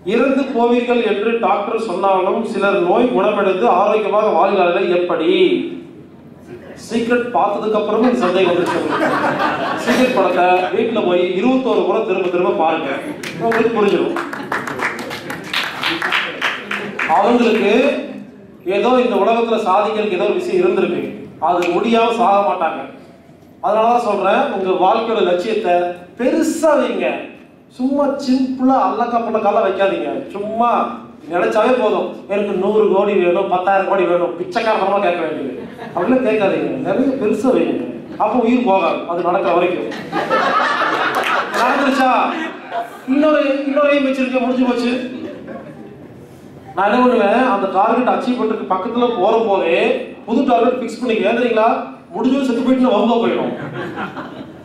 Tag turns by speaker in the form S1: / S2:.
S1: இறந்து போவீர்கள் என்று டாக்டர் சொன்னாலும் சிலர் நோய் குணமடைந்து ஆரோக்கியமாக வாழ்கிறார்கள் எப்படி சீக்ரெட் பார்த்ததுக்கு அப்புறமும் இந்த சந்தேகம் வந்துருச்சு சீக்ரெட் படத்தை வீட்டுல போய் இருபத்தோரு முறை திரும்ப திரும்ப பாருங்க உங்களுக்கு புரிஞ்சிடும் அவங்களுக்கு ஏதோ இந்த உலகத்துல சாதிக்கிறதுக்கு ஏதோ ஒரு விஷயம் இருந்திருக்கு அது முடியாம சாக மாட்டாங்க அதனாலதான் சொல்றேன் உங்க வாழ்க்கையோட லட்சியத்தை பெருசா வைங்க சும்மா சிம்பிளா அல்லக்கா புள்ளக்கால வைக்காதீங்க சும்மா நினைச்சாவே போதும் எனக்கு நூறு கோடி வேணும் பத்தாயிரம் கோடி வேணும் பிச்சைக்காரமா கேட்க வேண்டியது அப்படிலாம் கேட்காதீங்க நிறைய பெருசா வைங்க அப்போ உயிர் போகாது அது நடக்கிற வரைக்கும் நடந்துருச்சா இன்னொரு இன்னொரு aim வச்சிருக்கேன் முடிஞ்சு போச்சு நான் என்ன பண்ணுவேன் அந்த டார்கெட் அச்சீவ் பண்றதுக்கு பக்கத்துல போற போதே புது டார்கெட் ஃபிக்ஸ் பண்ணிக்குவேன் தெரியுங்களா முடிஞ்சது செத்து போயிட்டு வம்ப போயிடும்